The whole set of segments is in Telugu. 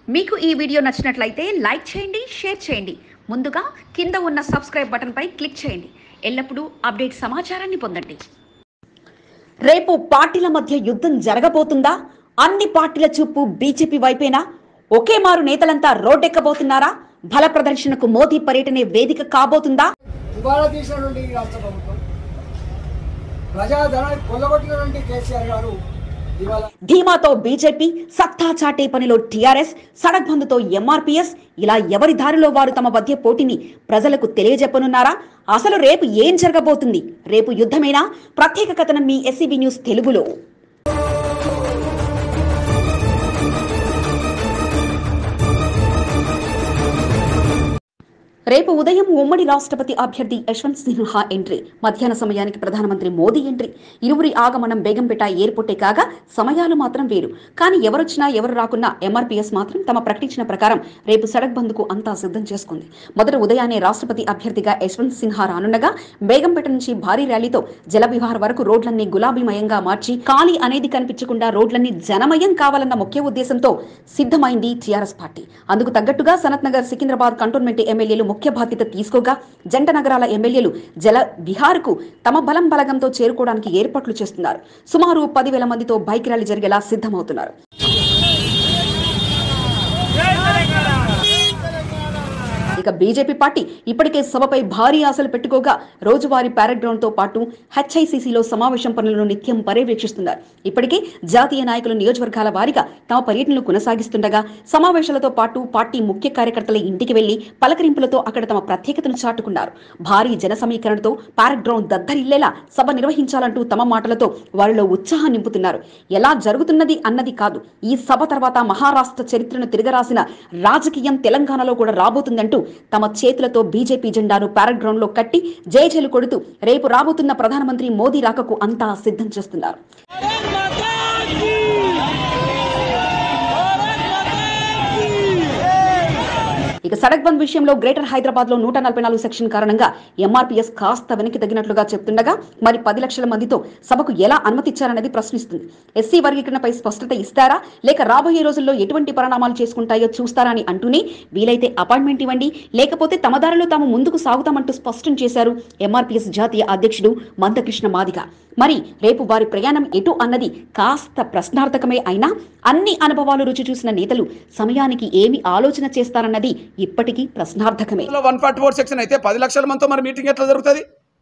మీకు ఈ వీడియో నచ్చినట్లయితే లైక్ చేయండి షేర్ చేయండి ముందుగా కింద ఉన్న సబ్స్క్రైబ్ బటన్పై క్లిక్ చేయండి ఎల్లప్పుడూ అప్డేట్ సమాచారాన్ని పొందండి రేపు పార్టీల మధ్య యుద్ధం జరగబోతుందా అన్ని పార్టీల చూపు బీజేపీ వైపేనా ఒకే మారు నేతలంతా రోడ్డెక్కబోతున్నారా బల ప్రదర్శనకు మోదీ పర్యటనే వేదిక కాబోతుందా దుబారా తీసినటువంటి ఈ రాష్ట్ర ప్రభుత్వం ప్రజాధనాన్ని కొల్లగొట్టినటువంటి కేసీఆర్ గారు ఇవాళ ధీమాతో బీజేపీ సత్తా చాటే పనిలో టీఆర్ఎస్ సడక్ బంధుతో ఎంఆర్పీఎస్ ఇలా ఎవరి దారిలో వారు తమ మధ్య పోటీని ప్రజలకు తెలియజెప్పనున్నారా అసలు రేపు ఏం జరగబోతుంది రేపు యుద్ధమేనా ప్రత్యేక కథనం మీ ఎస్సీబీ న్యూస్ తెలుగులో రేపు ఉదయం ఉమ్మడి రాష్ట్రపతి అభ్యర్థి యశ్వంత్ సిన్హా ఎంట్రీ మధ్యాహ్న సమయానికి ప్రధానమంత్రి మోదీ ఎంట్రీ ఇరువురి ఆగమనం బేగంపేట ఎయిర్పోర్టే కాగా సమయాలు మాత్రం వేరు కానీ ఎవరొచ్చినా ఎవరు రాకున్నా ఎంఆర్పీఎస్ మాత్రం తమ ప్రకటించిన ప్రకారం రేపు సడక్ బంద్కు అంతా సిద్ధం చేసుకుంది మొదట ఉదయాన్నే రాష్ట్రపతి అభ్యర్థిగా యశ్వంత్ సిన్హా రానుండగా బేగంపేట నుంచి భారీ ర్యాలీతో జలవిహార్ వరకు రోడ్లన్నీ గులాబీమయంగా మార్చి ఖాళీ అనేది కనిపించకుండా రోడ్లన్నీ జనమయం కావాలన్న ముఖ్య ఉద్దేశంతో సిద్ధమైంది టీఆర్ఎస్ పార్టీ అందుకు తగ్గట్టుగా సనత్ నగర్ సికింద్రాబాద్ కంటోన్మెంట్ ఎమ్మెల్యేలు ముఖ్య బాధ్యత తీసుకోగా జంట నగరాల ఎమ్మెల్యేలు జల విహార్కు తమ బలం బలగంతో చేరుకోవడానికి ఏర్పాట్లు చేస్తున్నారు సుమారు పదివేల మందితో బైక్ ర్యాలీ జరిగేలా సిద్ధమవుతున్నారు ఇక బీజేపీ పార్టీ ఇప్పటికే సభపై భారీ ఆశలు పెట్టుకోగా రోజువారీ ప్యారెడ్ గ్రౌండ్ తో పాటు హెచ్ఐసిసిలో సమావేశం పనులను నిత్యం పర్యవేక్షిస్తున్నారు ఇప్పటికే జాతీయ నాయకులు నియోజకవర్గాల వారీగా తమ పర్యటనలు కొనసాగిస్తుండగా సమావేశాలతో పాటు పార్టీ ముఖ్య కార్యకర్తల ఇంటికి వెళ్లి పలకరింపులతో అక్కడ తమ ప్రత్యేకతను చాటుకున్నారు భారీ జన సమీకరణతో ప్యారెడ్ గ్రౌండ్ దద్దరిల్లేలా సభ నిర్వహించాలంటూ తమ మాటలతో వారిలో ఉత్సాహం నింపుతున్నారు ఎలా జరుగుతున్నది అన్నది కాదు ఈ సభ తర్వాత మహారాష్ట్ర చరిత్రను తిరగరాసిన రాజకీయం తెలంగాణలో కూడా రాబోతుందంటూ తమ చేతులతో బీజేపీ జెండాను ప్యారెడ్ గ్రౌండ్ లో కట్టి జయజయలు కొడుతూ రేపు రాబోతున్న ప్రధానమంత్రి మోదీ రాకకు అంతా సిద్ధం చేస్తున్నారు ఇక సడక్ బంద్ విషయంలో గ్రేటర్ హైదరాబాద్ లో నూట నలభై నాలుగు సెక్షన్ కారణంగా ఎంఆర్పీఎస్ కాస్త వెనక్కి తగినట్లుగా చెప్తుండగా మరి పది లక్షల మందితో సభకు ఎలా అనుమతిచ్చారన్నది ప్రశ్నిస్తుంది ఎస్సీ వర్గీకరణపై స్పష్టత ఇస్తారా లేక రాబోయే రోజుల్లో ఎటువంటి పరిణామాలు చేసుకుంటాయో చూస్తారా అని అంటూనే వీలైతే అపాయింట్మెంట్ ఇవ్వండి లేకపోతే తమ దారిలో తాము ముందుకు సాగుతామంటూ స్పష్టం చేశారు ఎంఆర్పీఎస్ జాతీయ అధ్యక్షుడు మందకృష్ణ మాదిగ మరి రేపు వారి ప్రయాణం ఎటు అన్నది కాస్త ప్రశ్నార్థకమే అయినా అన్ని అనుభవాలు రుచి చూసిన నేతలు సమయానికి ఏమి ఆలోచన చేస్తారన్నది ఇప్పటికీ ప్రశ్నార్థకమే వన్ ఫార్టీ ఫోర్ సెక్షన్ అయితే పది లక్షల మందితో మరి మీటింగ్ ఎట్లా జరుగుతుంది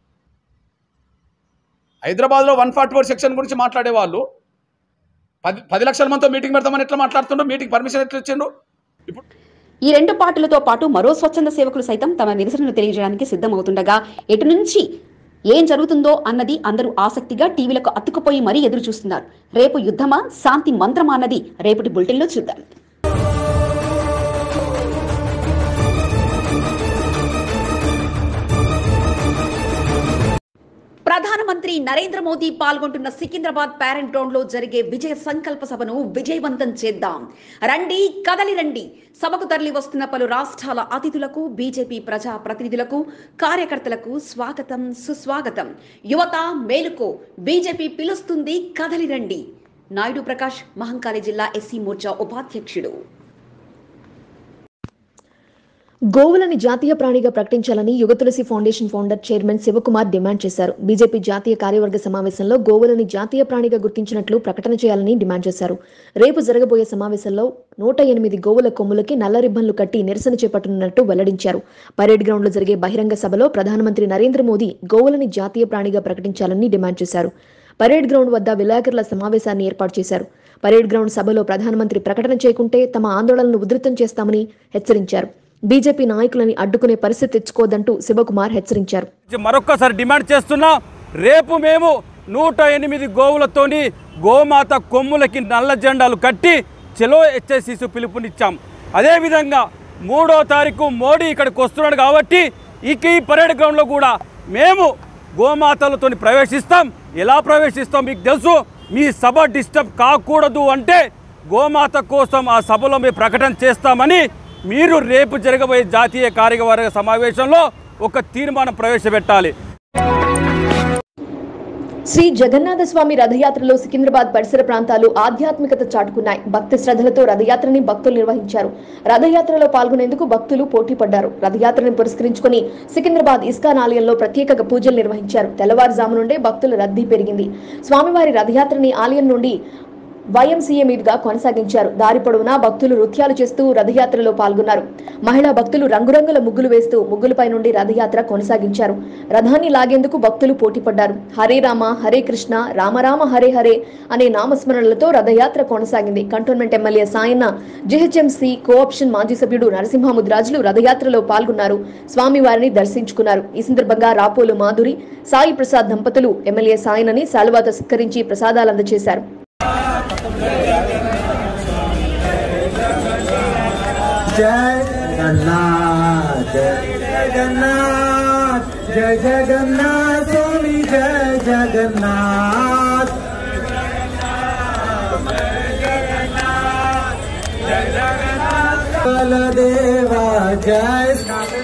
హైదరాబాద్లో వన్ ఫార్టీ ఫోర్ సెక్షన్ గురించి మాట్లాడే వాళ్ళు పది పది లక్షల మందితో మీటింగ్ పెడతామని ఎట్లా మాట్లాడుతుండ్రు మీటింగ్ పర్మిషన్ ఎట్లా ఇచ్చిండు ఇప్పుడు ఈ రెండు పార్టీలతో పాటు మరో స్వచ్ఛంద సేవకులు సైతం తమ నిరసనను తెలియజేయడానికి సిద్ధమవుతుండగా ఎటు నుంచి ఏం జరుగుతుందో అన్నది అందరూ ఆసక్తిగా టీవీలకు అతుకుపోయి మరీ ఎదురు చూస్తున్నారు రేపు యుద్ధమా శాంతి మంత్రమా అన్నది రేపటి బులెటిన్లో చూద్దాం ప్రధానమంత్రి నరేంద్ర మోదీ పాల్గొంటున్న సికింద్రాబాద్ ప్యారెంట్ గ్రౌండ్ లో జరిగే విజయ సంకల్ప సభను విజయవంతం చేద్దాం రండి కదలి రండి సభకు తరలి వస్తున్న పలు రాష్ట్రాల అతిథులకు బీజేపీ ప్రజా ప్రతినిధులకు కార్యకర్తలకు స్వాగతం సుస్వాగతం యువత మేలుకో బీజేపీ పిలుస్తుంది కదలి రండి నాయుడు ప్రకాష్ మహంకాళి జిల్లా ఎస్సీ మోర్చా ఉపాధ్యక్షుడు గోవులని జాతీయ ప్రాణిగా ప్రకటించాలని Yugatulasi foundation founder chairman Shivakumar demand చేశారు బీజేపీ జాతీయ కార్యవర్గ సమావేశంలో గోవులని జాతీయ ప్రాణిగా గుర్తించినట్లు ప్రకటన చేయాలని డిమాండ్ చేశారు రేపు జరగబోయే సమావేశంలో నూట ఎనిమిది గోవుల కొమ్ములకి నల్ల రిబ్బన్లు కట్టి నిరసన చేపట్టనున్నట్టు వెల్లడించారు పరేడ్ గ్రౌండ్లో జరిగే బహిరంగ సభలో ప్రధానమంత్రి నరేంద్ర మోదీ గోవులని జాతీయ ప్రాణిగా ప్రకటించాలని డిమాండ్ చేశారు పరేడ్ గ్రౌండ్ వద్ద విలేకరుల సమావేశాన్ని ఏర్పాటు చేశారు పరేడ్ గ్రౌండ్ సభలో ప్రధానమంత్రి ప్రకటన చేయకుంటే తమ ఆందోళనను ఉధృతం చేస్తామని హెచ్చరించారు బీజేపీ నాయకులని అడ్డుకునే పరిస్థితి తెచ్చుకోదంటూ శివకుమార్ హెచ్చరించారు మరొక్కసారి డిమాండ్ చేస్తున్నాం రేపు మేము నూట ఎనిమిది గోవులతోని గోమాత కొమ్ములకి నల్ల జెండాలు కట్టి చెలో హెచ్ఎస్సిసి పిలుపునిచ్చాం అదేవిధంగా మూడో తారీఖు మోడీ ఇక్కడికి వస్తున్నాడు కాబట్టి ఇక ఈ పరేడ్ గ్రౌండ్లో కూడా మేము గోమాతలతో ప్రవేశిస్తాం ఎలా ప్రవేశిస్తాం మీకు తెలుసు మీ సభ డిస్టర్బ్ కాకూడదు అంటే గోమాత కోసం ఆ సభలో మేము ప్రకటన చేస్తామని మీరు రేపు జరగబోయే జాతీయ కార్యవర్గ సమావేశంలో ఒక తీర్మానం ప్రవేశపెట్టాలి శ్రీ జగన్నాథ స్వామి రథయాత్రలో సికింద్రాబాద్ పరిసర ప్రాంతాలు ఆధ్యాత్మికత చాటుకున్నాయి భక్తి శ్రద్ధలతో రథయాత్రని భక్తులు నిర్వహించారు రథయాత్రలో పాల్గొనేందుకు భక్తులు పోటీ పడ్డారు రథయాత్రను పురస్కరించుకుని సికింద్రాబాద్ ఇస్కాన్ ఆలయంలో ప్రత్యేక పూజలు నిర్వహించారు తెల్లవారుజాము నుండే భక్తుల రద్దీ పెరిగింది స్వామివారి రథయాత్రని ఆలయం నుండి వైఎంసీఏ మీదుగా కొనసాగించారు దారి పొడవునా భక్తులు నృత్యాలు చేస్తూ రథయాత్రలో పాల్గొన్నారు మహిళా భక్తులు రంగురంగుల ముగ్గులు వేస్తూ ముగ్గులపై నుండి రథయాత్ర కొనసాగించారు రథాన్ని లాగేందుకు భక్తులు పోటీపడ్డారు హరే రామ హరే కృష్ణ రామరామ హరే హరే అనే నామస్మరణలతో రథయాత్ర కొనసాగింది cantonment MLA Sayanna GHMC cooption మాజీ సభ్యుడు నరసింహముద్రాజులు రథయాత్రలో పాల్గొన్నారు స్వామివారిని దర్శించుకున్నారు ఈ సందర్భంగా రాపోలు మాధురి సాయి ప్రసాద్ దంపతులు ఎమ్మెల్యే సాయనని శాలువాత సత్కరించి ప్రసాదాలు అందజేశారు जय जगन्नाथ जय जगन्नाथ जय जगन्नाथ स्वामी जय जगन्नाथ बलदेवा जय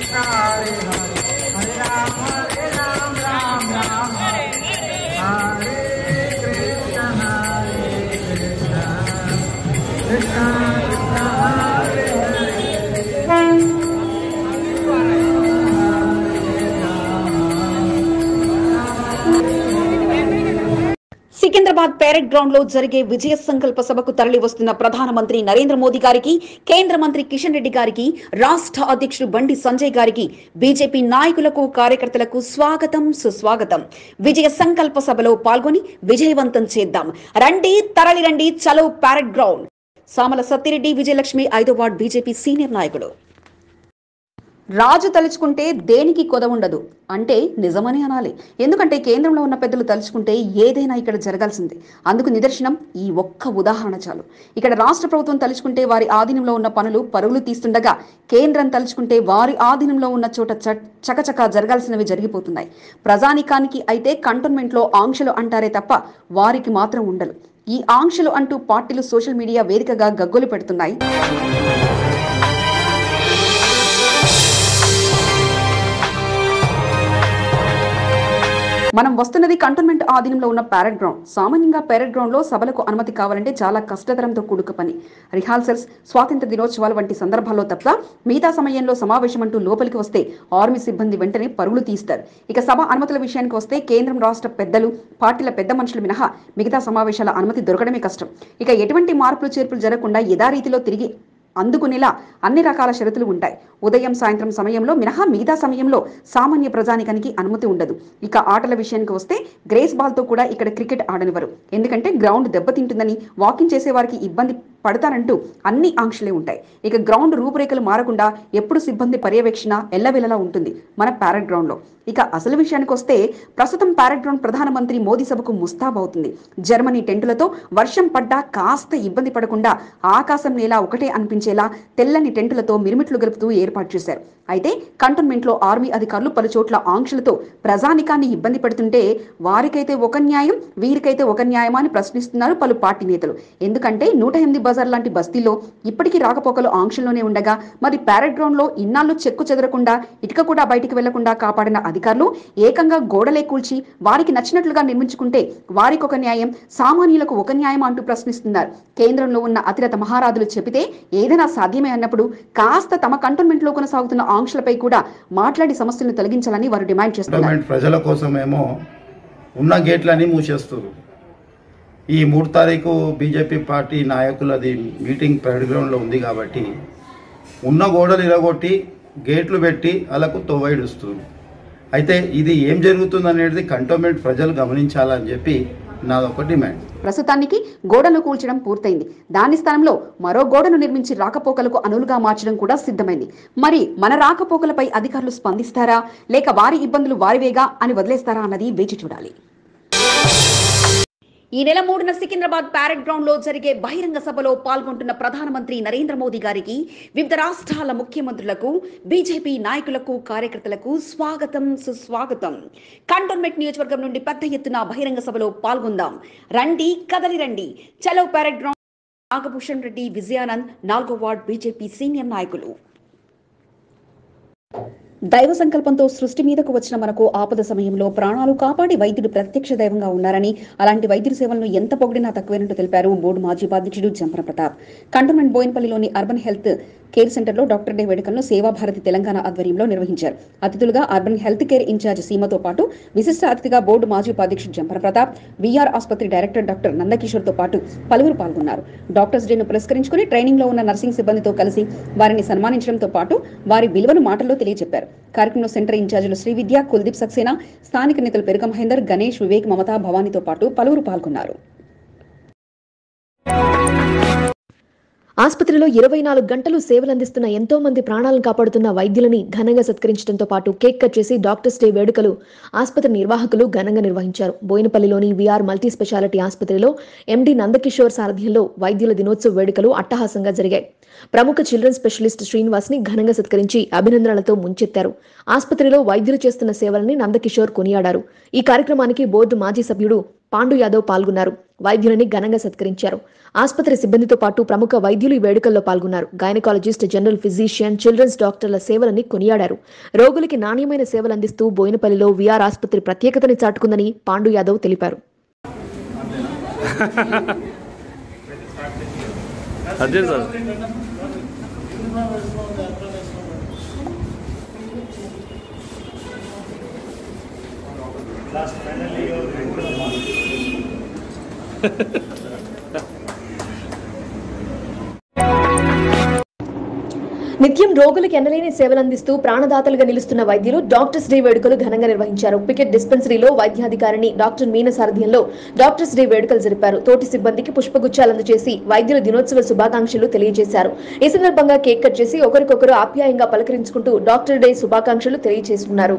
సికింద్రాబాద్ పేరెడ్ గ్రౌండ్ లో జరిగే విజయ సంకల్ప సభకు తరలి వస్తున్న ప్రధానమంత్రి నరేంద్ర మోదీ గారికి కేంద్ర మంత్రి కిషన్ రెడ్డి గారికి రాష్ట్ర అధ్యక్షుడు బండి సంజయ్ గారికి బీజేపీ నాయకులకు కార్యకర్తలకు స్వాగతం సుస్వాగతం విజయ సంకల్ప సభలో పాల్గొని విజయవంతం చేద్దాం రండి తరలి రండి చలో పేరెడ్ గ్రౌండ్ సామల సత్తిరెడ్డి విజయలక్ష్మి ఐదో వార్డ్ బీజేపీ సీనియర్ నాయకుడు రాజు తలుచుకుంటే దేనికి కొద ఉండదు అంటే నిజమని అనాలి ఎందుకంటే కేంద్రంలో ఉన్న పెద్దలు తలుచుకుంటే ఏదైనా ఇక్కడ జరగాల్సిందే అందుకు నిదర్శనం ఈ ఒక్క ఉదాహరణ చాలు ఇక్కడ రాష్ట్ర ప్రభుత్వం తలుచుకుంటే వారి ఆధీనంలో ఉన్న పనులు పరుగులు తీస్తుండగా కేంద్రం తలుచుకుంటే వారి ఆధీనంలో ఉన్న చోట చ- చకచకా జరగాల్సినవి జరిగిపోతున్నాయి ప్రజానికానికి అయితే కంటోన్మెంట్లో ఆంక్షలు అంటారే తప్ప వారికి మాత్రం ఉండలు ఈ ఆంక్షలు అంటూ పార్టీలు సోషల్ మీడియా వేదికగా గగ్గోలు పెడుతున్నాయి మనం వస్తున్నది కంటోన్మెంట్ ఆధీనంలో ఉన్న ప్యారెడ్ గ్రౌండ్ సామాన్యంగా ప్యారెడ్ గ్రౌండ్ లో సభలకు అనుమతి కావాలంటే చాలా కష్టతరంతో కూడుక పని రిహార్సల్స్ స్వాతంత్ర దినోత్సవాలు వంటి సందర్భాల్లో తప్ప మిగతా సమయంలో సమావేశం అంటూ లోపలికి వస్తే ఆర్మీ సిబ్బంది వెంటనే పరుగులు తీస్తారు ఇక సభ అనుమతుల విషయానికి వస్తే కేంద్రం రాష్ట్ర పెద్దలు పార్టీల పెద్ద మనుషులు మినహా మిగతా సమావేశాల అనుమతి దొరకడమే కష్టం ఇక ఎటువంటి మార్పులు చేర్పులు జరగకుండా యథారీతిలో తిరిగి అందుకునేలా అన్ని రకాల షరతులు ఉంటాయి ఉదయం సాయంత్రం సమయంలో మినహా మిగతా సమయంలో సామాన్య ప్రజానికానికి అనుమతి ఉండదు ఇక ఆటల విషయానికి వస్తే గ్రేస్ బాల్తో కూడా ఇక్కడ క్రికెట్ ఆడనివ్వరు ఎందుకంటే గ్రౌండ్ దెబ్బతింటుందని వాకింగ్ చేసే వారికి ఇబ్బంది పడతారంటూ అన్ని ఆంక్షలే ఉంటాయి ఇక గ్రౌండ్ రూపురేఖలు మారకుండా ఎప్పుడు సిబ్బంది పర్యవేక్షణ ఎల్లవెల్లలా ఉంటుంది మన ప్యారెడ్ గ్రౌండ్లో ఇక అసలు విషయానికి వస్తే ప్రస్తుతం ప్యారెడ్ గ్రౌండ్ ప్రధానమంత్రి మోదీ సభకు ముస్తాబ్ అవుతుంది జర్మనీ టెంటులతో వర్షం పడ్డా కాస్త ఇబ్బంది పడకుండా ఆకాశం నేల ఒకటే అనిపించేలా తెల్లని టెంటులతో మిరుమిట్లు గలుపుతూ ఏర్పాటు చేశారు అయితే కంటోన్మెంట్లో ఆర్మీ అధికారులు పలు చోట్ల ఆంక్షలతో ప్రజానికాన్ని ఇబ్బంది పెడుతుంటే వారికైతే ఒక న్యాయం వీరికైతే ఒక న్యాయమా అని ప్రశ్నిస్తున్నారు పలు పార్టీ నేతలు ఎందుకంటే నూట ఎనిమిది బజార్ లాంటి బస్తీల్లో ఇప్పటికీ రాకపోకలు ఆంక్షల్లోనే ఉండగా మరి ప్యారెడ్ గ్రౌండ్ లో ఇన్నాళ్ళు చెక్కు చెదరకుండా ఇటుక కూడా బయటికి వెళ్లకుండా కాపాడిన అధికారులు ఏకంగా గోడలే కూల్చి వారికి నచ్చినట్లుగా నిర్మించుకుంటే వారికి ఒక న్యాయం సామాన్యులకు ఒక న్యాయం అంటూ ప్రశ్నిస్తున్నారు కేంద్రంలో ఉన్న అతిరథ మహారాజులు చెబితే ఏదైనా సాధ్యమే అన్నప్పుడు కాస్త తమ కంటోన్మెంట్ లో కొనసాగుతున్న ఆంక్షలపై కూడా మాట్లాడి సమస్యలను తొలగించాలని వారు డిమాండ్ చేస్తున్నారు గవర్నమెంట్ ప్రజల కోసమేమో ఉన్న గేట్లని మూసేస్తారు ఈ మూడు తారీఖు బీజేపీ పార్టీ నాయకులది మీటింగ్ పరేడ్ గ్రౌండ్లో ఉంది కాబట్టి ఉన్న గోడలు ఇరగొట్టి గేట్లు పెట్టి వాళ్ళకు తోవైడుస్తారు అయితే ఇది ఏం జరుగుతుంది అనేది కంటోన్మెంట్ ప్రజలు గమనించాలని చెప్పి నాదొక డిమాండ్ ప్రస్తుతానికి గోడను కూల్చడం పూర్తయింది దాని స్థానంలో మరో గోడను నిర్మించి రాకపోకలకు అనువుగా మార్చడం కూడా సిద్ధమైంది మరి మన రాకపోకలపై అధికారులు స్పందిస్తారా లేక వారి ఇబ్బందులు వారివేగా అని వదిలేస్తారా అన్నది వేచి చూడాలి ఈ నెల మూడున సికింద్రాబాద్ ప్యారెడ్ గ్రౌండ్ లో జరిగే బహిరంగ సభలో పాల్గొంటున్న ప్రధానమంత్రి నరేంద్ర మోదీ గారికి వివిధ రాష్ట్రాల ముఖ్యమంత్రులకు బీజేపీ నాయకులకు కార్యకర్తలకు స్వాగతం సుస్వాగతం కంటోన్మెంట్ నియోజకవర్గం నుండి పెద్ద ఎత్తున బహిరంగ సభలో పాల్గొందాం రండి కదలి రండి చలో ప్యారెడ్ గ్రౌండ్ నాగభూషణ్ రెడ్డి విజయానంద్ నాలుగో వార్డ్ బీజేపీ సీనియర్ నాయకులు దైవ సంకల్పంతో సృష్టి మీదకు వచ్చిన మనకు ఆపద సమయంలో ప్రాణాలు కాపాడి వైద్యుడు ప్రత్యక్ష దైవంగా ఉన్నారని అలాంటి వైద్యుడి సేవలను ఎంత పొగిడినా తక్కువేనట్టు తెలిపారు బోర్డు మాజీ ఉపాధ్యక్షుడు జంపన ప్రతాప్ కంటోన్మెంట్ బోయినపల్లిలోని అర్బన్ హెల్త్ కేర్ సెంటర్లో డాక్టర్ డే వేడుకలను సేవాభారతి తెలంగాణ ఆధ్వర్యంలో నిర్వహించారు అతిథులుగా అర్బన్ హెల్త్ కేర్ ఇన్ఛార్జ్ సీమతో పాటు విశిష్ట అతిథిగా బోర్డు మాజీ ఉపాధ్యక్షుడు జంపన ప్రతాప్ విఆర్ ఆసుపత్రి డైరెక్టర్ డాక్టర్ నందకిషోర్ తో పాటు పలువురు పాల్గొన్నారు డాక్టర్స్ డేను పురస్కరించుకుని ట్రైనింగ్ లో ఉన్న నర్సింగ్ సిబ్బందితో కలిసి వారిని సన్మానించడంతో పాటు వారి విలువను మాటల్లో తెలియజెప్పారు కార్యక్రమంలో సెంటర్ ఇన్ఛార్జీలు శ్రీవిద్య కుల్దీప్ సక్సేనా స్థానిక నేతలు పెరుక మహేందర్ గణేష్ వివేక్ మమతా భవానీతో పాటు పలువురు పాల్గొన్నారు ఆసుపత్రిలో ఇరవై నాలుగు గంటలు సేవలందిస్తున్న ఎంతో మంది ప్రాణాలను కాపాడుతున్న వైద్యులని ఘనంగా సత్కరించడంతో పాటు కేక్ కట్ చేసి డాక్టర్స్ డే వేడుకలు ఆసుపత్రి నిర్వాహకులు ఘనంగా నిర్వహించారు బోయినపల్లిలోని విఆర్ మల్టీ స్పెషాలిటీ ఆసుపత్రిలో ఎండి నందకిషోర్ సారథ్యంలో వైద్యుల దినోత్సవ వేడుకలు అట్టహాసంగా జరిగాయి ప్రముఖ చిల్డ్రన్ స్పెషలిస్ట్ శ్రీనివాస్ ని ఘనంగా సత్కరించి అభినందనలతో ముంచెత్తారు ఆసుపత్రిలో వైద్యులు చేస్తున్న సేవలని నందకిషోర్ కొనియాడారు ఈ కార్యక్రమానికి బోర్డు మాజీ సభ్యుడు పాండు యాదవ్ పాల్గొన్నారు వైద్యులని ఘనంగా సత్కరించారు ఆసుపత్రి సిబ్బందితో పాటు ప్రముఖ వైద్యులు ఈ వేడుకల్లో పాల్గొన్నారు గైనకాలజిస్ట్ జనరల్ ఫిజిషియన్ చిల్డ్రన్స్ డాక్టర్ల సేవలని కొనియాడారు రోగులకి నాణ్యమైన సేవలు అందిస్తూ బోయినపల్లిలో విఆర్ ఆసుపత్రి ప్రత్యేకతని చాటుకుందని పాండు యాదవ్ తెలిపారు అదే సార్ నిత్యం రోగులకు ఎనలేని సేవలు అందిస్తూ ప్రాణదాతలుగా నిలుస్తున్న వైద్యులు డాక్టర్స్ డే వేడుకలు ఘనంగా నిర్వహించారు పికెట్ డిస్పెన్సరీలో వైద్యాధికారిని డాక్టర్ మీన సారథ్యంలో డాక్టర్స్ డే వేడుకలు జరిపారు తోటి సిబ్బందికి పుష్పగుచ్చాలు అందజేసి వైద్యుల దినోత్సవ శుభాకాంక్షలు తెలియజేశారు ఈ సందర్భంగా కేక్ కట్ చేసి ఒకరికొకరు ఆప్యాయంగా పలకరించుకుంటూ డాక్టర్ డే శుభాకాంక్షలు తెలియజేసుకున్నారు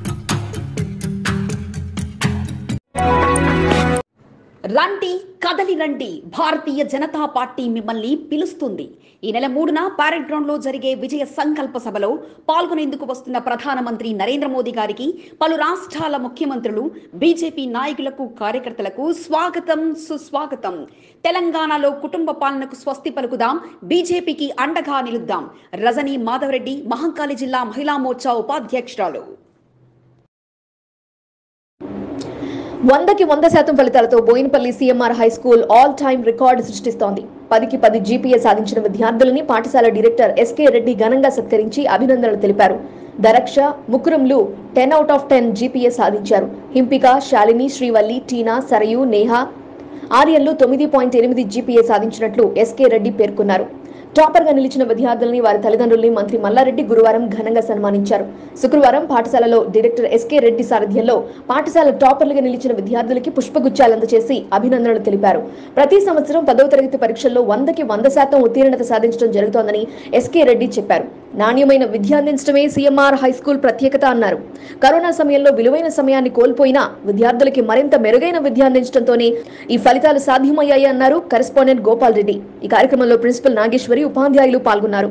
రండి కదలి రండి భారతీయ జనతా పార్టీ మిమ్మల్ని పిలుస్తుంది ఈ నెల మూడున ప్యారెడ్ గ్రౌండ్ లో జరిగే విజయ సంకల్ప సభలో పాల్గొనేందుకు వస్తున్న ప్రధానమంత్రి నరేంద్ర మోదీ గారికి పలు రాష్ట్రాల ముఖ్యమంత్రులు బీజేపీ నాయకులకు కార్యకర్తలకు స్వాగతం సుస్వాగతం తెలంగాణలో కుటుంబ పాలనకు స్వస్తి పలుకుదాం బీజేపీకి అండగా నిలుద్దాం రజనీ మాధవరెడ్డి మహంకాళి జిల్లా మహిళా మోర్చా ఉపాధ్యక్షురాలు వందకి వంద శాతం ఫలితాలతో Boinpally CMR high school all time record సృష్టిస్తోంది పదికి పది జీపీఏ సాధించిన విద్యార్థులని పాఠశాల డైరెక్టర్ ఎస్కే రెడ్డి ఘనంగా సత్కరించి అభినందనలు తెలిపారు దరక్ష ముకురంలు ten out of ten GPA సాధించారు హింపిక శాలిని శ్రీవల్లి టీనా సరయు నేహా ఆర్యన్లు తొమ్మిది పాయింట్ ఎనిమిది జీపీఏ సాధించినట్లు ఎస్కే రెడ్డి పేర్కొన్నారు టాపర్ గా నిలిచిన విద్యార్థులని వారి తల్లిదండ్రుల్ని మంత్రి మల్లారెడ్డి గురువారం ఘనంగా సన్మానించారు శుక్రవారం పాఠశాలలో డైరెక్టర్ ఎస్కే రెడ్డి సారథ్యంలో పాఠశాల టాపర్లుగా నిలిచిన విద్యార్థులకి పుష్పగుచ్చాలు అందజేసి అభినందనలు తెలిపారు ప్రతి సంవత్సరం పదవ తరగతి పరీక్షల్లో వందకి వంద శాతం ఉత్తీర్ణత సాధించడం జరుగుతోందని ఎస్కే రెడ్డి చెప్పారు నాణ్యమైన విద్య అందించడమే సీఎంఆర్ హై స్కూల్ ప్రత్యేకత అన్నారు కరోనా సమయంలో విలువైన సమయాన్ని కోల్పోయినా విద్యార్థులకి మరింత మెరుగైన విద్య అందించడంతోనే ఈ ఫలితాలు సాధ్యమయ్యాయి అన్నారు కరెస్పాండెంట్ గోపాల్ రెడ్డి ఈ కార్యక్రమంలో ప్రిన్సిపల్ నాగేశ్వరి ఉపాధ్యాయులు పాల్గొన్నారు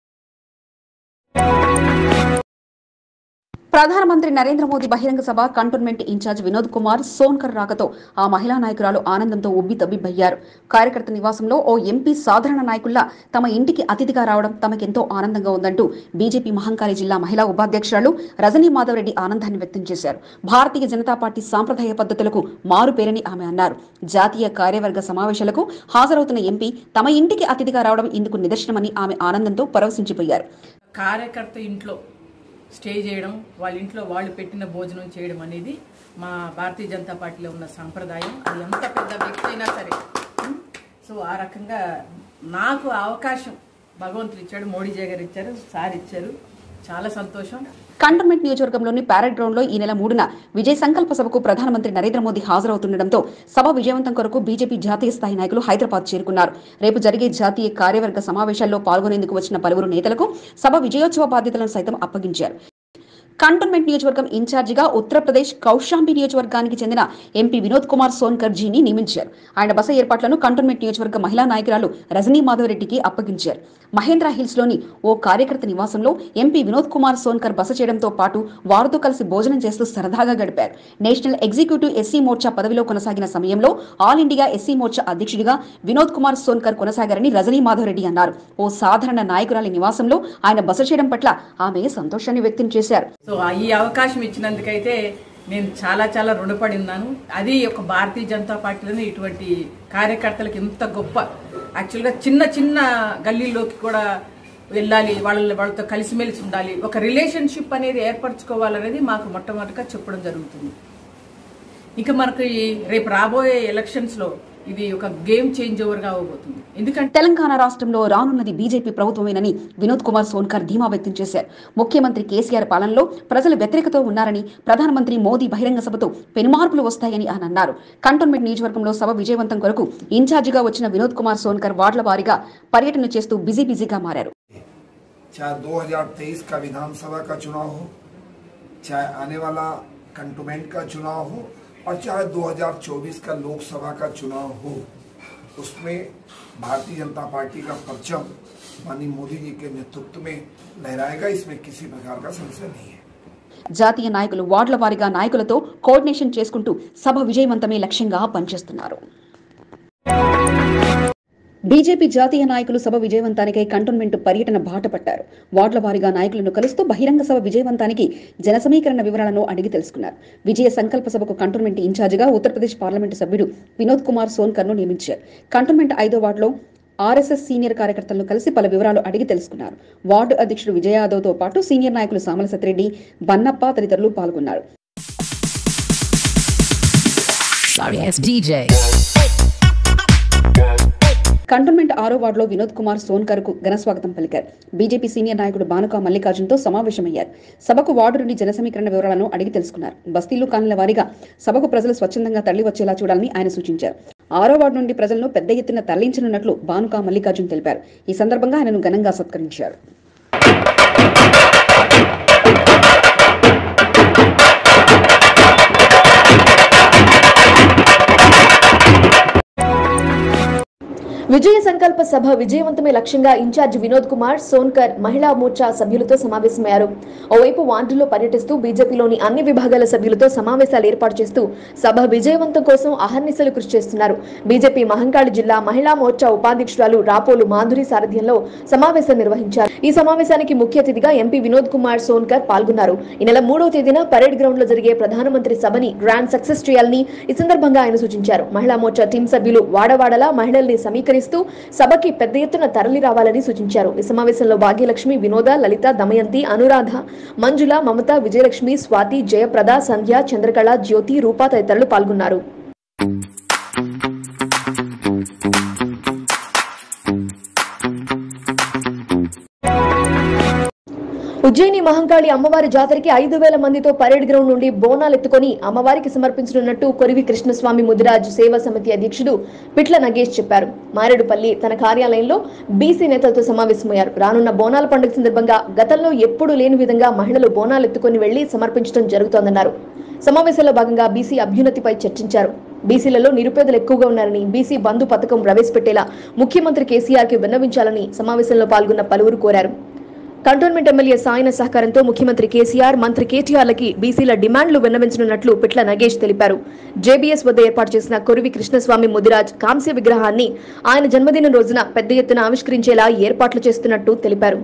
ప్రధానమంత్రి నరేంద్ర మోదీ బహిరంగ సభ కంటోన్మెంట్ ఇన్ఛార్జ్ వినోద్ కుమార్ సోన్కర్ రాకతో ఆ మహిళా నాయకురాలు ఆనందంతో ఉబ్బి తబ్బిబ్బయ్యారు కార్యకర్త నివాసంలో ఓ ఎంపీ సాధారణ నాయకుల్లా తమ ఇంటికి అతిథిగా రావడం తమకెంతో ఆనందంగా ఉందంటూ బీజేపీ మహంకాళి జిల్లా మహిళా ఉపాధ్యక్షురాలు రజనీ మాధవరెడ్డి ఆనందాన్ని వ్యక్తం చేశారు భారతీయ జనతా పార్టీ సాంప్రదాయ పద్ధతులకు మారు పేరని ఆమె అన్నారు జాతీయ కార్యవర్గ సమావేశాలకు హాజరవుతున్న ఎంపీ తమ ఇంటికి అతిథిగా రావడం ఇందుకు నిదర్శనమని ఆమె ఆనందంతో పరవశించిపోయారు కార్యకర్త ఇంట్లో స్టే చేయడం వాళ్ళ ఇంట్లో వాళ్ళు పెట్టిన భోజనం చేయడం అనేది మా భారతీయ జనతా పార్టీలో ఉన్న సాంప్రదాయం అది ఎంత పెద్ద వ్యక్తి అయినా సరే ఉం? సో ఆ రకంగా నాకు ఆ అవకాశం భగవంతుడు ఇచ్చాడు మోడీజీ గారు ఇచ్చారు సార్ ఇచ్చారు చాలా సంతోషం కంటోన్మెంట్ నియోజకవర్గంలోని ప్యారెడ్ గ్రౌండ్ లో ఈ నెల మూడున విజయ సంకల్ప సభకు ప్రధానమంత్రి నరేంద్ర మోదీ హాజరవుతుండటంతో సభ విజయవంతం కొరకు బీజేపీ జాతీయ స్థాయి నాయకులు హైదరాబాద్ చేరుకున్నారు రేపు జరిగే జాతీయ కార్యవర్గ సమావేశాల్లో పాల్గొనేందుకు వచ్చిన పలువురు నేతలకు సభ విజయోత్సవ బాధ్యతలను సైతం అప్పగించారు కంటోన్మెంట్ నియోజకవర్గం ఇన్ఛార్జిగా ఉత్తరప్రదేశ్ కౌశాంబి నియోజకవర్గానికి చెందిన ఎంపీ వినోద్ కుమార్ సోన్కర్ జీని నియమించారు ఆయన బస ఏర్పాట్లను కంటోన్మెంట్ నియోజకవర్గ మహిళా నాయకురాలు రజనీ మాధవరెడ్డికి అప్పగించారు మహేంద్ర హిల్స్ లోని ఓ కార్యకర్త నివాసంలో ఎంపీ వినోద్ కుమార్ సోన్కర్ బస చేయడంతో పాటు వారితో కలిసి భోజనం చేస్తూ సరదాగా గడిపారు నేషనల్ ఎగ్జిక్యూటివ్ ఎస్సీ మోర్చా పదవిలో కొనసాగిన సమయంలో ఆల్ ఇండియా ఎస్సీ మోర్చా అధ్యక్షుడిగా వినోద్ కుమార్ సోన్కర్ కొనసాగారని రజనీ మాధవరెడ్డి అన్నారు ఓ సాధారణ నాయకురాలి నివాసంలో ఆయన బస చేయడం పట్ల ఆమె సంతోషాన్ని వ్యక్తం చేశారు సో ఆ ఈ అవకాశం ఇచ్చినందుకైతే నేను చాలా చాలా రుణపడి ఉన్నాను అది ఒక భారతీయ జనతా పార్టీలోనే ఇటువంటి కార్యకర్తలకు ఎంత గొప్ప యాక్చువల్గా చిన్న చిన్న గల్లీలోకి కూడా వెళ్ళాలి వాళ్ళ వాళ్ళతో కలిసిమెలిసి ఉండాలి ఒక రిలేషన్షిప్ అనేది ఏర్పరచుకోవాలనేది మాకు మొట్టమొదటిగా చెప్పడం జరుగుతుంది ఇక మనకి రేపు రాబోయే ఎలక్షన్స్ లో ఇది ఒక గేమ్ చేంజ్ ఓవర్ గా అవబోతుంది ఎందుకంటే తెలంగాణ రాష్ట్రంలో రానున్నది బీజేపీ ప్రభుత్వమేనని వినోద్ కుమార్ సోన్కర్ ధీమా వ్యక్తం చేశారు ముఖ్యమంత్రి కేసీఆర్ పాలనలో ప్రజలు వ్యతిరేకతో ఉన్నారని ప్రధానమంత్రి మోదీ బహిరంగ సభతో పెనుమార్పులు వస్తాయని ఆయన అన్నారు కంటోన్మెంట్ నియోజకవర్గంలో సభ విజయవంతం కొరకు ఇన్ఛార్జిగా వచ్చిన వినోద్ కుమార్ సోన్కర్ వార్డుల వారీగా పర్యటన చేస్తూ బిజీ బిజీగా మారారు चाहे 2023 का विधानसभा का चुनाव हो चाहे आने वाला कंटोनमेंट का चुनाव हो और चाहे 2024 का लोकसभा का चुनाव हो उसमें भारतीय जनता पार्टी का परचम माननीय मोदी जी के नेतृत्व में लहराएगा इसमें किसी प्रकार का संशय नहीं है జాతీయ నాయకులు వార్డుల వారీగా నాయకులతో కోఆర్డినేషన్ చేసుకుంటూ సభ విజయవంతమే లక్ష్యంగా పనిచేస్తున్నారు బీజేపీ జాతీయ నాయకులు సభ విజయవంతానికై కంటోన్మెంట్ పర్యటన బాట పట్టారు వార్డుల వారీగా నాయకులను కలుస్తూ బహిరంగ సభ విజయవంతానికి జన సమీకరణ వివరాలను అడిగి తెలుసుకున్నారు విజయ సంకల్ప సభకు కంటోన్మెంట్ ఇన్ఛార్జిగా ఉత్తరప్రదేశ్ పార్లమెంటు సభ్యుడు వినోద్ కుమార్ సోన్కర్ ను నియమించారు కంటోన్మెంట్ ఐదో వార్డులో ఆర్ఎస్ఎస్ సీనియర్ కార్యకర్తలను కలిసి పలు వివరాలు అడిగి తెలుసుకున్నారు వార్డు అధ్యక్షుడు విజయాదవ్ తో పాటు సీనియర్ నాయకులు సామల సత్రెడ్డి బన్నప్ప తదితరులు పాల్గొన్నారు Sorry, it's DJ. కంటోన్మెంట్ ఆరో వార్డులో వినోద్ కుమార్ సోన్కర్ కు ఘన స్వాగతం పలికారు బీజేపీ సీనియర్ నాయకుడు బానుకా మల్లికార్జున్తో సమావేశమయ్యారు సభకు వార్డు నుండి జన సమీకరణ వివరాలను అడిగి తెలుసుకున్నారు బస్తీలు కాలనీల వారీగా సభకు ప్రజలు స్వచ్ఛందంగా తరలి వచ్చేలా చూడాలని ఆయన సూచించారు ఆరో వార్డు నుండి ప్రజలను పెద్ద ఎత్తున తరలించనున్నట్లు బానుకా మల్లికార్జున్ తెలిపారు ఈ సందర్భంగా ఆయనను ఘనంగా సత్కరించారు విజయ సంకల్ప సభ విజయవంతమే లక్ష్యంగా ఇన్ఛార్జ్ వినోద్ కుమార్ సోన్కర్ మహిళా మోర్చా సభ్యులతో సమావేశమయ్యారు ఓవైపు వార్డుల్లో పర్యటిస్తూ బీజేపీలోని అన్ని విభాగాల సభ్యులతో సమావేశాలు ఏర్పాటు చేస్తూ సభ విజయవంతం కోసం అహర్నిశలు కృషి చేస్తున్నారు బీజేపీ మహంకాళి జిల్లా మహిళా మోర్చా ఉపాధ్యక్షురాలు రాపోలు మాధురి సారథ్యంలో సమావేశం నిర్వహించారు ఈ సమావేశానికి ముఖ్య అతిథిగా ఎంపీ వినోద్ కుమార్ సోన్కర్ పాల్గొన్నారు ఈ నెల మూడవ తేదీన పరేడ్ గ్రౌండ్ లో జరిగే ప్రధానమంత్రి సభని గ్రాండ్ సక్సెస్ చేయాలని ఈ సందర్భంగా ఆయన సూచించారు మహిళా మోర్చా టీం సభ్యులు వాడవాడలా మహిళల్ని సమీకరిస్తూ సభకి పెద్ద ఎత్తున తరలి రావాలని సూచించారు ఈ సమావేశంలో భాగ్యలక్ష్మి వినోద లలిత దమయంతి అనురాధ మంజుల మమత విజయలక్ష్మి స్వాతి జయప్రద సంధ్య చంద్రకళ జ్యోతి రూపా తదితరులు పాల్గొన్నారు ఉజ్జయిని మహంకాళి అమ్మవారి జాతరకి ఐదు వేల మందితో పరేడ్ గ్రౌండ్ నుండి బోనాలు ఎత్తుకొని అమ్మవారికి సమర్పించనున్నట్టు కొరివి కృష్ణస్వామి ముదిరాజ్ సేవా సమితి అధ్యక్షుడు పిట్ల నగేష్ చెప్పారు మారేడుపల్లి తన కార్యాలయంలో బీసీ నేతలతో సమావేశమయ్యారు రానున్న బోనాల పండుగ సందర్భంగా గతంలో ఎప్పుడూ లేని విధంగా మహిళలు బోనాలు ఎత్తుకొని వెళ్లి సమర్పించడం జరుగుతోందన్నారు సమావేశంలో భాగంగా బీసీ అభ్యున్నతిపై చర్చించారు బీసీలలో నిరుపేదలు ఎక్కువగా ఉన్నారని బీసీ బంధు పథకం ప్రవేశపెట్టేలా ముఖ్యమంత్రి కేసీఆర్ కి విన్నవించాలని సమావేశంలో పాల్గొన్న పలువురు కోరారు కంటోన్మెంట్ ఎమ్మెల్యే సాయన సహకారంతో ముఖ్యమంత్రి కేసీఆర్ మంత్రి కేటీఆర్లకి బీసీల డిమాండ్లు విన్నవించనున్నట్లు పిట్ల నగేష్ తెలిపారు జేబీఎస్ వద్ద ఏర్పాటు చేసిన కొరివి కృష్ణస్వామి ముదిరాజ్ కాంస్య విగ్రహాన్ని ఆయన జన్మదినం రోజున పెద్ద ఎత్తున ఆవిష్కరించేలా ఏర్పాట్లు చేస్తున్నట్టు తెలిపారు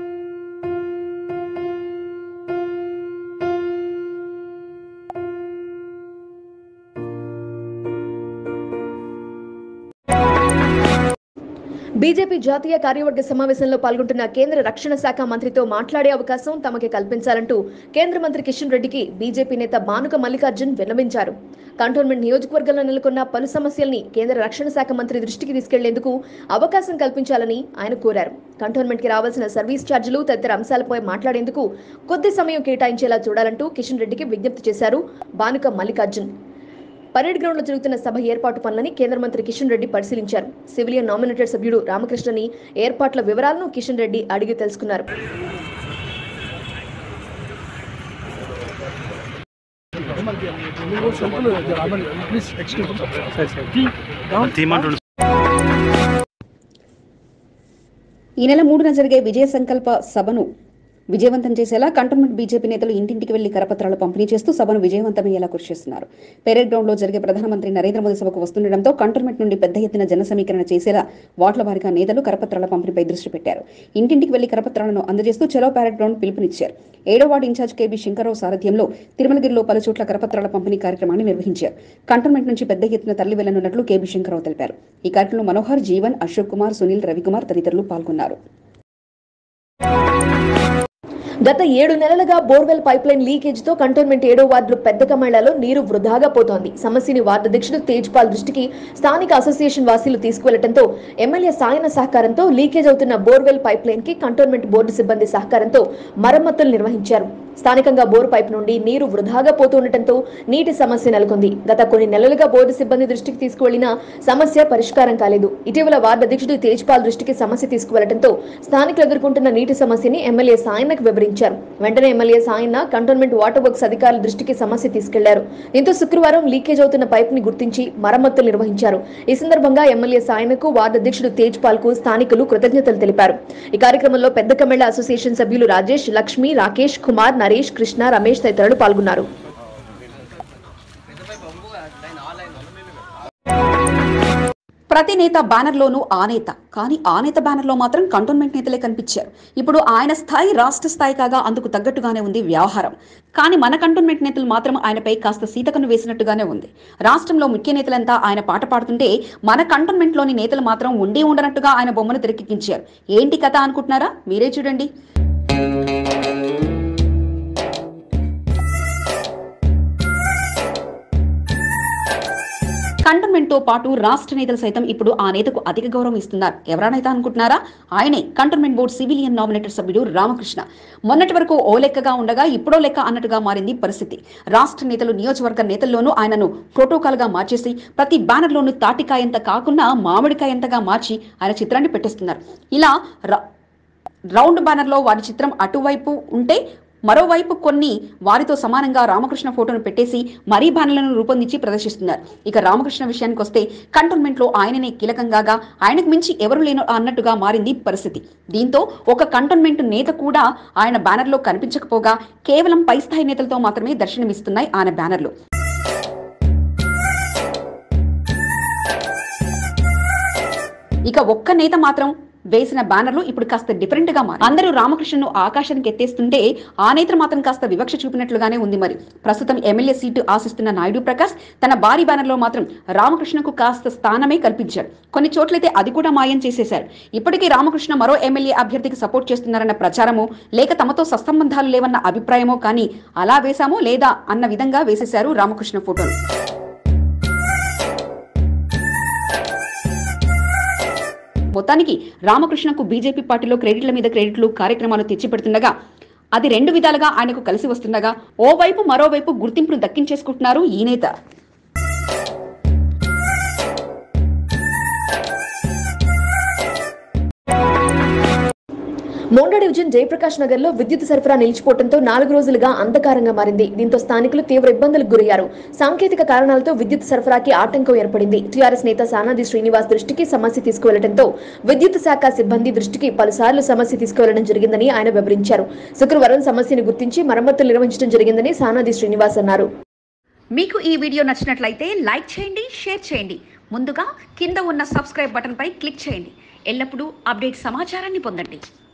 బీజేపీ జాతీయ కార్యవర్గ సమావేశంలో పాల్గొంటున్న కేంద్ర రక్షణ శాఖ మంత్రితో మాట్లాడే అవకాశం తమకి కల్పించాలంటూ కేంద్ర మంత్రి కిషన్ రెడ్డికి బీజేపీ నేత బానుక మల్లికార్జున్ విన్నవించారు కంటోన్మెంట్ నియోజకవర్గంలో నెలకొన్న పలు సమస్యల్ని కేంద్ర రక్షణ శాఖ మంత్రి దృష్టికి తీసుకెళ్లేందుకు అవకాశం కల్పించాలని ఆయన కోరారు కంటోన్మెంట్ కి రావాల్సిన సర్వీస్ ఛార్జీలు తదితర అంశాలపై మాట్లాడేందుకు కొద్ది సమయం కేటాయించేలా చూడాలంటూ కిషన్ రెడ్డికి విజ్ఞప్తి చేశారు బానుక మల్లికార్జున్ పరేడ్ గ్రౌండ్ లో జరుగుతున్న సభ ఏర్పాటు పనులని కేంద్ర మంత్రి కిషన్ రెడ్డి పరిశీలించారు సివిలియన్ నామినేటెడ్ సభ్యుడు రామకృష్ణని ఏర్పాట్ల వివరాలను కిషన్ రెడ్డి అడిగి తెలుసుకున్నారు ఈ నెల మూడున జరిగే విజయ సంకల్ప సభను విజయవంతం చేసేలా కంటోన్మెంట్ బీజేపీ నేతలు ఇంటింటికి వెళ్లి కరపత్రాలు పంపిణీ చేస్తూ సభను విజయవంతమయ్యేలా కృషి చేస్తున్నారు పెరేడ్ గ్రౌండ్ లో జరిగే ప్రధానమంత్రి నరేంద్ర మోదీ సభకు వస్తుండటంతో కంటోన్మెంట్ నుండి పెద్ద ఎత్తున జన సమీకరణ చేసేలా వాట్ల వారిగా నేతలు కరపత్రాల పంపిణీపై దృష్టి పెట్టారు ఇంటింటికి వెళ్లి కరపత్రాలను అందజేస్తూ చలో పెరేడ్ గ్రౌండ్ పిలుపునిచ్చారు ఏడో వార్డు ఇన్ఛార్జ్ కేబీ శంకర్రావు సారథ్యంలో తిరుమలగిరిలో పలు చోట్ల కరపత్రాల పంపిణీ కార్యక్రమాన్ని నిర్వహించారు కంటోన్మెంట్ నుంచి పెద్ద ఎత్తున తరలి వెళ్లనున్నట్లు కేబీ శంకర్రావు తెలిపారు ఈ కార్యక్రమంలో మనోహర్ జీవన్ అశోక్ కుమార్ సునీల్ రవికుమార్ తదితరులు పాల్గొన్నారు గత ఏడు నెలలుగా బోర్వెల్ పైప్లైన్ లీకేజ్ తో కంటోన్మెంట్ ఏడో వార్డులో పెద్ద కమేళాలో నీరు వృధాగా పోతోంది సమస్యని వార్డు అధ్యక్షుడు తేజ్పాల్ దృష్టికి స్థానిక అసోసియేషన్ వాసీలు తీసుకువెళ్లడంతో ఎమ్మెల్యే సాయన సహకారంతో లీకేజ్ అవుతున్న బోర్వెల్ పైప్లైన్ కి కంటోన్మెంట్ బోర్డు సిబ్బంది సహకారంతో మరమ్మతులు నిర్వహించారు స్థానికంగా బోరు పైపు నుండి నీరు వృధాగా పోతుండటంతో నీటి సమస్య నెలకొంది గత కొన్ని నెలలుగా బోర్డు సిబ్బంది దృష్టికి తీసుకువెళ్లిన సమస్య పరిష్కారం కాలేదు ఇటీవల వార్డు అధ్యక్షుడు తేజ్పాల్ దృష్టికి సమస్య తీసుకువెళ్లడంతో స్థానికులు ఎదుర్కొంటున్న నీటి సమస్యని ఎమ్మెల్యే సాయన్నకు వివరించారు వెంటనే MLA Sayanna cantonment water works అధికారుల దృష్టికి సమస్య తీసుకెళ్లారు దీంతో శుక్రవారం లీకేజ్ అవుతున్న పైప్ ని గుర్తించి మరమ్మతులు నిర్వహించారు ఈ సందర్భంగా ఎమ్మెల్యే సాయన్నకు వార్డు అధ్యక్షుడు తేజ్పాల్ కు స్థానికులు కృతజ్ఞతలు తెలిపారు ఈ కార్యక్రమంలో పెద్ద కమెళ్ల అసోసియేషన్ సభ్యులు రాజేష్ లక్ష్మి రాకేష్ కుమార్ నరేష్ కృష్ణ రమేష్ తదితరులు పాల్గొన్నారు ప్రతి నేత బ్యానర్లోనూ ఆ నేత కానీ ఆ నేత బ్యానర్లో మాత్రం కంటోన్మెంట్ నేతలే కనిపించారు ఇప్పుడు ఆయన స్థాయి రాష్ట్ర స్థాయి కాగా అందుకు తగ్గట్టుగానే ఉంది వ్యవహారం కానీ మన కంటోన్మెంట్ నేతలు మాత్రం ఆయనపై కాస్త సీతకను వేసినట్టుగానే ఉంది రాష్ట్రంలో ముఖ్య నేతలంతా ఆయన పాట పాడుతుంటే మన కంటోన్మెంట్లోని నేతలు మాత్రం ఉండి ఉండనట్టుగా ఆయన బొమ్మను తెరకెక్కించారు ఏంటి కథ అనుకుంటున్నారా మీరే చూడండి కంటోన్మెంట్ తో పాటు రాష్ట్ర నేతలు సైతం ఇప్పుడు ఆ నేతకు అధిక గౌరవం ఇస్తున్నారు ఎవరైనా అనుకుంటున్నారా ఆయనే కంటోన్మెంట్ బోర్డు సివిలియన్ నామినేటెడ్ సభ్యుడు రామకృష్ణ మొన్నటి వరకు ఓ లెక్కగా ఉండగా ఇప్పుడో లెక్క అన్నట్టుగా మారింది పరిస్థితి రాష్ట్ర నేతలు నియోజకవర్గ నేతల్లోనూ ఆయనను ప్రోటోకాల్ గా మార్చేసి ప్రతి బ్యానర్లోనూ తాటికాయంత కాకుండా మామిడికాయంతగా మార్చి ఆయన చిత్రాన్ని పెట్టేస్తున్నారు ఇలా ర- రౌండ్ బ్యానర్లో వారి చిత్రం అటువైపు ఉంటే మరోవైపు కొన్ని వారితో సమానంగా రామకృష్ణ ఫోటోను పెట్టేసి మరీ బ్యానర్లను రూపొందించి ప్రదర్శిస్తున్నారు ఇక రామకృష్ణ విషయానికి వస్తే కంటోన్మెంట్ లో ఆయననే కీలకంగా ఆయనకు మించి ఎవరు లేను అన్నట్టుగా మారింది పరిస్థితి దీంతో ఒక కంటోన్మెంట్ నేత కూడా ఆయన బ్యానర్లో కనిపించకపోగా కేవలం పై స్థాయి నేతలతో మాత్రమే దర్శనమిస్తున్నాయి ఆయన బ్యానర్లు ఇక ఒక్క నేత మాత్రం వేసిన బ్యానర్లు ఇప్పుడు కాస్త డిఫరెంట్ గా మారి అందరూ రామకృష్ణను ఆకాశానికి ఎత్తేస్తుంటే ఆ నేత మాత్రం కాస్త వివక్ష చూపినట్లుగానే ఉంది మరి ప్రస్తుతం ఎమ్మెల్యే సీటు ఆశిస్తున్న నాయుడు ప్రకాష్ తన భారీ బ్యానర్లో మాత్రం రామకృష్ణకు కాస్త స్థానమే కల్పించాడు కొన్ని చోట్లయితే అది కూడా మాయం చేసేశారు ఇప్పటికీ రామకృష్ణ మరో ఎమ్మెల్యే అభ్యర్థికి సపోర్ట్ చేస్తున్నారన్న ప్రచారమో లేక తమతో సత్సంబంధాలు లేవన్న అభిప్రాయమో కానీ అలా వేశామో లేదా అన్న విధంగా వేసేశారు రామకృష్ణ ఫోటోలు మొత్తానికి రామకృష్ణకు బీజేపీ పార్టీలో క్రెడిట్ల మీద క్రెడిట్లు కార్యక్రమాలు తెచ్చిపెడుతుండగా అది రెండు విధాలుగా ఆయనకు కలిసి వస్తుండగా ఓవైపు మరోవైపు గుర్తింపును దక్కించేసుకుంటున్నారు ఈ నేత మోండా డివిజన్ జయప్రకాష్ నగర్ లో విద్యుత్ సరఫరా నిలిచిపోవడంతో నాలుగు రోజులుగా అంధకారంగా మారింది దీంతో స్థానికులు తీవ్ర ఇబ్బందులకు గురయ్యారు సాంకేతిక కారణాలతో విద్యుత్ సరఫరాకి ఆటంకం ఏర్పడింది టీఆర్ఎస్ నేత సానాది శ్రీనివాస్ దృష్టికి సమస్య తీసుకువెళ్లడంతో విద్యుత్ శాఖ సిబ్బంది దృష్టికి పలుసార్లు సమస్య తీసుకువెళ్లడం జరిగిందని ఆయన వివరించారు శుక్రవారం సమస్యను గుర్తించి మరమ్మతులు నిర్వహించడం జరిగిందని సానాది శ్రీనివాస్ అన్నారు మీకు ఈ వీడియో నచ్చినట్లయితే లైక్ చేయండి షేర్ చేయండి ముందుగా కింద ఉన్న సబ్స్క్రైబ్ బటన్పై క్లిక్ చేయండి ఎల్లప్పుడూ అప్డేట్ సమాచారాన్ని పొందండి